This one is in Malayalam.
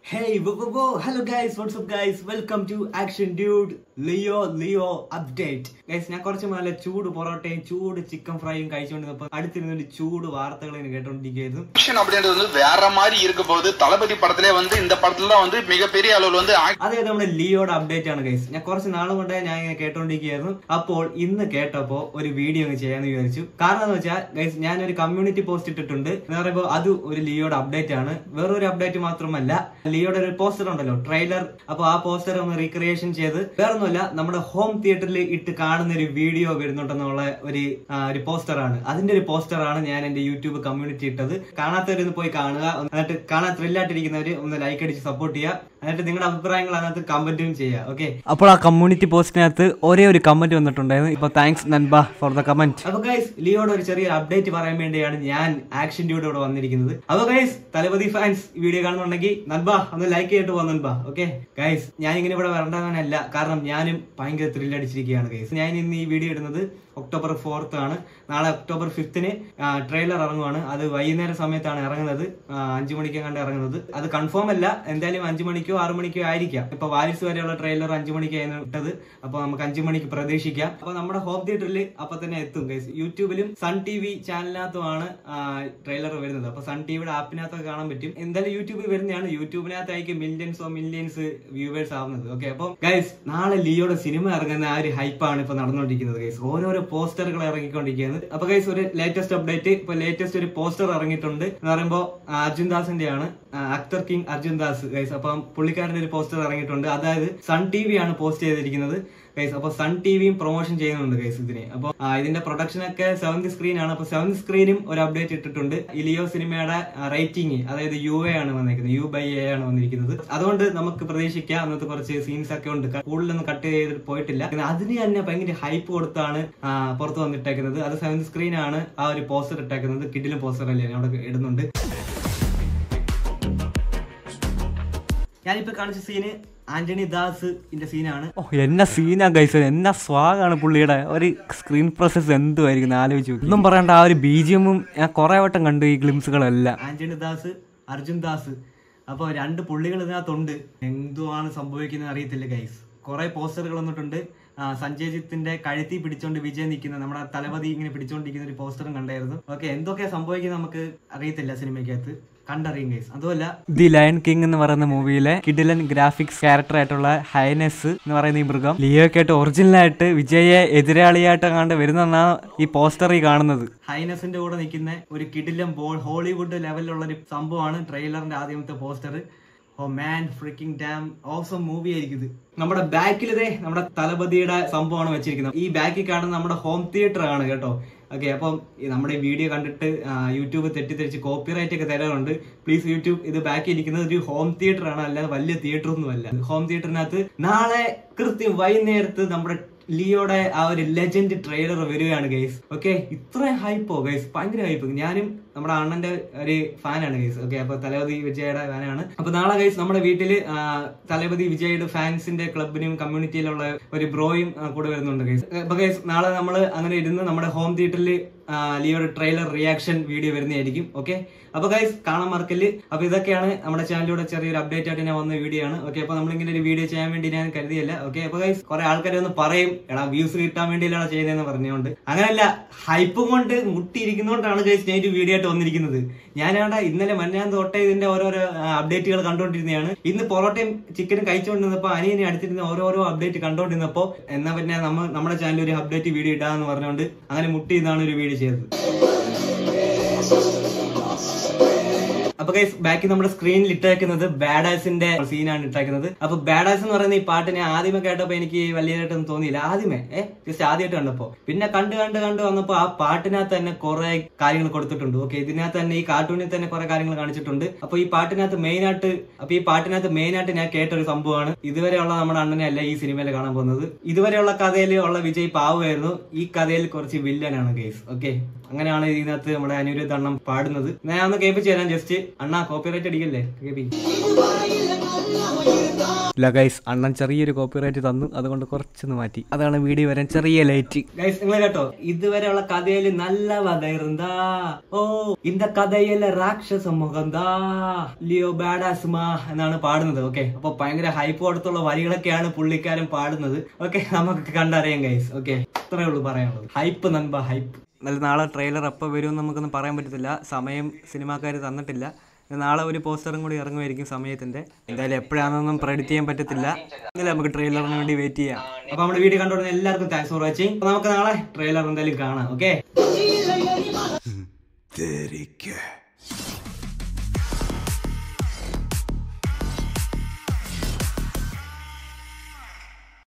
Hey, whoa, whoa, whoa. hello guys, what's up guys? Welcome to Action Dude Leo Leo Update. Guys, ഞാൻ കുറച്ച് മുതലേ ചൂട് പൊറോട്ടയും ചൂട് ചിക്കൻ ഫ്രൈയും കഴിച്ചുകൊണ്ടിരുന്നപ്പോ അടുത്തിരുന്നൊരു ചൂട് വാർത്തകൾ ഇങ്ങനെ കേട്ടോണ്ടിരിക്കുകയായിരുന്നു ஆக்ஷன் அப்படின்றது வந்து வேற மாதிரி இருக்க போது தளபதி படத்திலே வந்து இந்த படத்துல தான் வந்து மிகப்பெரிய அளவில் வந்து act- അതായത് നമ്മുടെ ലിയോയുടെ അപ്ഡേറ്റ് ആണ് ഗൈസ് ഞാൻ കുറച്ച് നാൾ കൊണ്ടേ ഞാൻ ഇങ്ങനെ കേട്ടോണ്ടിരിക്കുകയായിരുന്നു അപ്പോൾ ഇന്ന് കേട്ടപ്പോ ഒരു വീഡിയോ അങ്ങ് ചെയ്യാന്ന് വിചാരിച്ചു കാരണം എന്ന് വെച്ചാൽ ഗൈസ് ഞാൻ ഒരു കമ്മ്യൂണിറ്റി പോസ്റ്റ് ഇട്ടിട്ടുണ്ട് എന്ന് പറയുമ്പോൾ അത് ഒരു ലിയോയുടെ അപ്ഡേറ്റ് ആണ് വേറൊരു അപ്ഡേറ്റ് മാത്രമല്ല ലിയോയുടെ ഒരു പോസ്റ്റർ ഉണ്ടല്ലോ ട്രെയിലർ അപ്പൊ ആ പോസ്റ്റർ ഒന്ന് റീക്രിയേഷൻ ചെയ്ത് വേറൊന്നുമല്ല നമ്മുടെ ഹോം തിയേറ്ററിൽ ഇട്ട് കാണുന്ന ഒരു വീഡിയോ വരുന്നുണ്ടെന്നുള്ള ഒരു ആ, ഒരു പോസ്റ്റർ ആണ് അതിന്റെ ഒരു പോസ്റ്റർ ആണ് ഞാൻ എന്റെ യൂട്യൂബ് കമ്മ്യൂണിറ്റി ഇട്ടത് കാണാത്തവരൊന്ന് പോയി കാണുക എന്നിട്ട് കാണാൻ ത്രില്ലായിട്ടിരിക്കുന്നവര് ഒന്ന് ലൈക്ക് അടിച്ച് സപ്പോർട്ട് ചെയ്യുക എന്നിട്ട് നിങ്ങളുടെ അഭിപ്രായങ്ങൾ അതിനകത്ത് കമന്റും ചെയ്യുക ഓക്കെ അപ്പോൾ ആ കമ്മ്യൂണിറ്റി പോസ്റ്റിനകത്ത് ഒരേ ഒരു കമന്റ് വന്നിട്ടുണ്ടായിരുന്നു ഇപ്പൊ താങ്ക്സ് നൻബ ഫോർ ദ കമന്റ് അപ്പൊ ഗൈസ് ലിയോയുടെ ഒരു ചെറിയ അപ്ഡേറ്റ് പറയാൻ വേണ്ടിയാണ് ഞാൻ ആക്ഷൻ ഡ്യൂടെ ഇവിടെ വന്നിരിക്കുന്നത് അപ്പൊ ഗൈസ് തലപതി ഫാൻസ് ഈ വീഡിയോ കാണുന്നുണ്ടെങ്കിൽ നൻബ ഒന്ന് ലൈക്ക് ചെയ്തിട്ട് പോ നൻബ ഓക്കെ ഗൈസ് ഞാൻ ഇങ്ങനെ ഇവിടെ വരണ്ടവനല്ല കാരണം ഞാനും ഭയങ്കര ത്രില്ല് അടിച്ചിരിക്കുകയാണ് ഗൈസ് ഞാൻ ഇന്ന് ഈ വീഡിയോ ഇടുന്നത് ഒക്ടോബർ ഫോർത്ത് ആണ് നാളെ ഒക്ടോബർ ഫിഫ്തിന് ട്രെയിലർ ഇറങ്ങുവാണ് അത് വൈകുന്നേര സമയത്താണ് ഇറങ്ങുന്നത് ആ, അഞ്ചു മണിക്ക് കണ്ട് ഇറങ്ങുന്നത് അത് കൺഫേം അല്ല എന്തായാലും അഞ്ചു മണിക്കോ ആറു മണിക്കോ ആയിരിക്കാം ഇപ്പൊ വാരിസ് വരെയുള്ള ട്രെയിലർ അഞ്ചു മണിക്കായിരുന്നു ഇട്ടത് അപ്പൊ നമുക്ക് അഞ്ചു മണിക്ക് പ്രതീക്ഷിക്കാം അപ്പൊ നമ്മുടെ ഹോം തിയേറ്ററിൽ അപ്പൊ തന്നെ എത്തും ഗൈസ് യൂട്യൂബിലും സൺ ടി വി ചാനലിനകത്തുമാണ് ട്രെയിലർ വരുന്നത് അപ്പൊ സൺ ടിവിയുടെ ആപ്പിനകത്തൊക്കെ കാണാൻ പറ്റും എന്തായാലും യൂട്യൂബിൽ വരുന്നതാണ് യൂട്യൂബിനകത്തായിരിക്കും മില്യൻസോ മില്യൻസ് വ്യൂവേഴ്സ് ആവുന്നത് ഓക്കെ അപ്പൊ ഗൈസ് നാളെ ലിയോയുടെ സിനിമ ഇറങ്ങുന്ന ആ ഒരു ഹൈപ്പാണ് ഇപ്പൊ നടന്നുകൊണ്ടിരിക്കുന്നത് ഗൈസ് ഓരോരോ പോസ്റ്ററുകൾ ഇറങ്ങിക്കൊണ്ടിരിക്കുന്നത് അപ്പൊ ഗൈസ് ഒരു ലേറ്റസ്റ്റ് അപ്ഡേറ്റ് ഇപ്പൊ ലേറ്റസ്റ്റ് ഒരു പോസ്റ്റർ ഇറങ്ങിയിട്ടുണ്ട് എന്ന് പറയുമ്പോ ആ, അർജുൻ ദാസിന്റെ ആണ് ആ, actor king Arjun Das guys അപ്പം പുള്ളിക്കാരന്റെ ഒരു പോസ്റ്റർ ഇറങ്ങിയിട്ടുണ്ട് അതായത് സൺ ടി വി ആണ് പോസ്റ്റ് ചെയ്തിരിക്കുന്നത് ഗൈസ് അപ്പൊ സൺ ടി വിയും പ്രൊമോഷൻ ചെയ്യുന്നുണ്ട് ഗൈസ് ഇതിന് അപ്പൊ ആ, ഇതിന്റെ പ്രൊഡക്ഷൻ ഒക്കെ സെവന്ത് സ്ക്രീൻ ആണ് അപ്പൊ സെവന്ത് സ്ക്രീനും ഒരു അപ്ഡേറ്റ് ഇട്ടിട്ടുണ്ട് ഇലിയോ സിനിമയുടെ റേറ്റിംഗ് അതായത് യു എ ആണ് വന്നിരിക്കുന്നത് യു ബൈ എ ആണ് വന്നിരിക്കുന്നത് അതുകൊണ്ട് നമുക്ക് പ്രതീക്ഷിക്കാം അന്നത്തെ കുറച്ച് സീൻസ് ഒക്കെ ഉണ്ട് കൂടുതലൊന്നും കട്ട് ചെയ്തിട്ട് പോയിട്ടില്ല പിന്നെ അതിന് തന്നെ ഭയങ്കര ഹൈപ്പ് കൊടുത്താണ് ആ, പുറത്ത് വന്നിട്ടേക്കുന്നത് അത് സെവന്ത് സ്ക്രീൻ ആണ് ആ ഒരു പോസ്റ്റർ ഇട്ടേക്കുന്നത് കിഡിലും പോസ്റ്റർ അല്ലേ ഞാൻ അവിടെ ഇടുന്നുണ്ട് ഞാനിപ്പോ കാണിച്ച സീന് ആന്റണി ദാസ് ഇന്റെ സീനാണ് ഓ എന്ന സീനാ ഗൈസ് എന്നാ സ്വാഗാണ് പുള്ളിയുടെ ഒരു സ്ക്രീൻ പ്രോസസ് എന്തുമായിരിക്കും ആലോചിച്ച് നോക്കി ഒന്നും പറയണ്ട ആ ഒരു ബീജിയമും ഞാൻ കുറെ വട്ടം കണ്ടു ഈ ഗ്ലിംസുകളെല്ലാം ആന്റണി ദാസ് അർജുൻ ദാസ് അപ്പൊ രണ്ട് പുള്ളികൾ ഇതിനകത്തുണ്ട് എന്തുവാണ് സംഭവിക്കുന്നത് അറിയത്തില്ല ഗൈസ് കുറെ പോസ്റ്ററുകൾ വന്നിട്ടുണ്ട് ആ, സഞ്ജയ് ജിത്തിന്റെ കഴുത്തി പിടിച്ചോണ്ട് വിജയ് നിൽക്കുന്ന നമ്മുടെ തലപതി ഇങ്ങനെ പിടിച്ചോണ്ടിരിക്കുന്ന ഒരു പോസ്റ്ററും കണ്ടായിരുന്നു ഓക്കെ എന്തൊക്കെയാ സംഭവിക്കുന്നത് നമുക്ക് അറിയത്തില്ല സിനിമയ്ക്കകത്ത് കണ്ടറിയും ഗൈസ് അതുമല്ല ദി ലയൺ കിങ് എന്ന് പറയുന്ന മൂവിയിലെ കിഡിലൻ ഗ്രാഫിക്സ് ക്യാരക്ടർ ആയിട്ടുള്ള ഹൈനസ് എന്ന് പറയുന്ന ഈ മൃഗം ലിയോക്കായിട്ട് ഒറിജിനൽ ആയിട്ട് വിജയെ എതിരാളിയായിട്ട് കണ്ട് വരുന്ന ഈ പോസ്റ്ററിൽ കാണുന്നത് ഹൈനസിന്റെ കൂടെ നിൽക്കുന്ന ഒരു കിഡിലൻ ബോൾ ഹോളിവുഡ് ലെവലിലുള്ള ഒരു സംഭവമാണ് ട്രെയിലറിന്റെ ആദ്യമത്തെ poster oh man freaking damn awesome movie ആയിരിക്കും ഇത് നമ്മുടെ ബാക്കിൽ ഇതേ നമ്മുടെ തലപതിയുടെ സംഭവമാണ് വെച്ചിരിക്കുന്നത് ഈ ബാക്കിൽ കാണുന്ന നമ്മുടെ ഹോം തിയേറ്റർ ആണ് കേട്ടോ ഓക്കെ അപ്പം ഈ നമ്മുടെ ഈ വീഡിയോ കണ്ടിട്ട് ആ, യൂട്യൂബ് തെറ്റിദ്ധരിച്ച് കോപ്പിറൈറ്റ് ഒക്കെ തരാറുണ്ട് പ്ലീസ് യൂട്യൂബ് ഇത് ബാക്കി ഇരിക്കുന്നത് ഒരു ഹോം തിയേറ്റർ ആണ് അല്ലാതെ വലിയ തിയേറ്റർ ഒന്നും അല്ല ഹോം തിയേറ്ററിനകത്ത് നാളെ കൃത്യം വൈകുന്നേരത്ത് നമ്മുടെ ലിയോയുടെ ആ ഒരു ലെജൻഡ് ട്രെയിലർ വരികയാണ് ഗൈസ് ഓക്കെ ഇത്രയും ഹൈപ്പോ ഗൈസ് ഭയങ്കര ഹൈപ്പ് ഞാനും നമ്മുടെ അണ്ണന്റെ ഒരു ഫാനാണ് ഗൈസ് ഓക്കെ അപ്പൊ തലപതി വിജയുടെ ഫാനാണ് അപ്പൊ നാളെ ഗൈസ് നമ്മുടെ വീട്ടില് ആ, തലപതി വിജയുടെ ഫാൻസിന്റെ ക്ലബിനും കമ്മ്യൂണിറ്റിയിലുള്ള ഒരു ബ്രോയും ആ, കൂടെ വരുന്നുണ്ട് ഗൈസ് അപ്പൊ ഗൈസ് നാളെ നമ്മൾ അങ്ങനെ ഇരുന്ന് നമ്മുടെ ഹോം തിയേറ്ററിൽ ലിയോയുടെ ട്രെയിലർ റിയാക്ഷൻ വീഡിയോ വരുന്നതായിരിക്കും ഓക്കെ അപ്പൊ ഗൈസ് കാണാൻ മറക്കല് അപ്പൊ ഇതൊക്കെയാണ് നമ്മുടെ ചാനലിലൂടെ ചെറിയൊരു അപ്ഡേറ്റ് ആയിട്ട് ഞാൻ വന്ന വീഡിയോ ആണ് ഓക്കെ അപ്പൊ നമ്മളിങ്ങനെ ഒരു വീഡിയോ ചെയ്യാൻ വേണ്ടി ഞാൻ കരുതിയല്ല ഓക്കെ അപ്പൊ ഗൈസ് കുറെ ആൾക്കാർ ഒന്ന് പറയും എടാ വ്യൂസ് കിട്ടാൻ വേണ്ടിയിലാണ് ചെയ്യുന്നതെന്ന് പറഞ്ഞുകൊണ്ട് അങ്ങനെയല്ല ഹൈപ്പ് കൊണ്ട് മുട്ടിയിരിക്കുന്നതുകൊണ്ടാണ് ഗൈസ് ഞാൻ ഒരു വീഡിയോ ആയിട്ട് വന്നിരിക്കുന്നത് ഞാനാണ്ട ഇന്നലെ മഞ്ഞാൻ തൊട്ടേ ഇതിന്റെ ഓരോരോ അപ്ഡേറ്റുകൾ കണ്ടുകൊണ്ടിരുന്നതാണ് ഇന്ന് പൊറോട്ടയും ചിക്കനും കഴിച്ചുകൊണ്ടിരുന്നപ്പോ അനിയനെ അടുത്തിരുന്ന ഓരോരോ അപ്ഡേറ്റ് കണ്ടുകൊണ്ടിരുന്നപ്പോ എന്നാ പിന്നെ നമ്മ നമ്മുടെ ചാനലിൽ ഒരു അപ്ഡേറ്റ് വീഡിയോ ഇടാന്ന് പറഞ്ഞുകൊണ്ട് അങ്ങനെ മുട്ടി ഇതാണ് ഒരു വീഡിയോ ചെയ്തത് അപ്പൊ ഗൈസ് ബാക്കി നമ്മുടെ സ്ക്രീനിൽ ഇട്ടേക്കുന്നത് ബാഡാസിന്റെ സീനാണ് ഇട്ടേക്കുന്നത് അപ്പൊ ബാഡാസ് എന്ന് പറയുന്ന ഈ പാട്ട് ഞാൻ ആദ്യമേ കേട്ടപ്പോ എനിക്ക് വലിയതായിട്ടൊന്നും തോന്നിയില്ല ആദ്യമേ ഏ ജസ്റ്റ് ആദ്യമായിട്ട് കണ്ടപ്പോ പിന്നെ കണ്ട് കണ്ട് കണ്ട് വന്നപ്പോ ആ പാട്ടിനകത്ത് തന്നെ കുറെ കാര്യങ്ങൾ കൊടുത്തിട്ടുണ്ട് ഓക്കെ ഇതിനകത്ത് തന്നെ ഈ കാർട്ടൂണിൽ തന്നെ കുറെ കാര്യങ്ങൾ കാണിച്ചിട്ടുണ്ട് അപ്പൊ ഈ പാട്ടിനകത്ത് മെയിൻ ആയിട്ട് അപ്പൊ ഈ പാട്ടിനകത്ത് മെയിൻ ആയിട്ട് ഞാൻ കേട്ട ഒരു സംഭവമാണ് ഇതുവരെയുള്ള നമ്മുടെ അണ്ണനെ അല്ല ഈ സിനിമയിൽ കാണാൻ പോകുന്നത് ഇതുവരെയുള്ള കഥയിൽ ഉള്ള വിജയ് പാവുമായിരുന്നു ഈ കഥയിൽ കുറച്ച് വില്ലനാണ് ഗൈസ് ഓക്കെ അങ്ങനെയാണ് ഇതിനകത്ത് നമ്മുടെ അനിരുദ്ധ അണ്ണം പാടുന്നത് ഞാൻ ഒന്ന് കേൾപ്പിച്ചു തരാം ജസ്റ്റ് അണ്ണാ കോപ്പിറൈറ്റ് അടിക്കല്ലേ കേൾപ്പി ഇല്ല ഗൈസ് അണ്ണൻ ചെറിയൊരു കോപ്പിറൈറ്റ് തന്നു അതുകൊണ്ട് കുറച്ചൊന്ന് മാറ്റി അതാണ് വീഡിയോ വരാൻ ചെറിയ ലൈറ്റ് ഗൈസ് നിങ്ങൾ കേട്ടോ ഇതുവരെയുള്ള കഥയിൽ നല്ല വകയിരുന്നാ ഓ ഇന്ത കഥയിലെ രാക്ഷസ മുഖന്താ ലിയോ ബാഡാസ്മാ എന്നാണ് പാടുന്നത് ഓക്കെ അപ്പൊ ഭയങ്കര ഹൈപ്പ് കൊടുത്തുള്ള വരികളൊക്കെയാണ് പുള്ളിക്കാരൻ പാടുന്നത് ഓക്കെ നമുക്ക് കണ്ടറിയാം ഗൈസ് ഓക്കെ അത്രേ ഉള്ളൂ പറയാനുള്ളത് ഹൈപ്പ് നൻപ ഹൈപ്പ് എന്നാലും നാളെ ട്രെയിലർ എപ്പോൾ വരുമെന്ന് നമുക്കൊന്നും പറയാൻ പറ്റത്തില്ല സമയം സിനിമാക്കാർ തന്നിട്ടില്ല നാളെ ഒരു പോസ്റ്ററും കൂടി ഇറങ്ങുമായിരിക്കും സമയത്തിന്റെ എന്തായാലും എപ്പോഴാണെന്നൊന്നും പ്രെഡിക്റ്റ് ചെയ്യാൻ പറ്റത്തില്ല എന്നാലും നമുക്ക് ട്രെയിലറിന് വേണ്ടി വെയിറ്റ് ചെയ്യാം അപ്പൊ നമ്മുടെ വീഡിയോ കണ്ടുകൊടുക്കുന്ന എല്ലാവർക്കും താങ്ക്സ് ഫോർ വാച്ചിങ് നമുക്ക് നാളെ ട്രെയിലർ എന്തായാലും കാണാം ഓക്കെ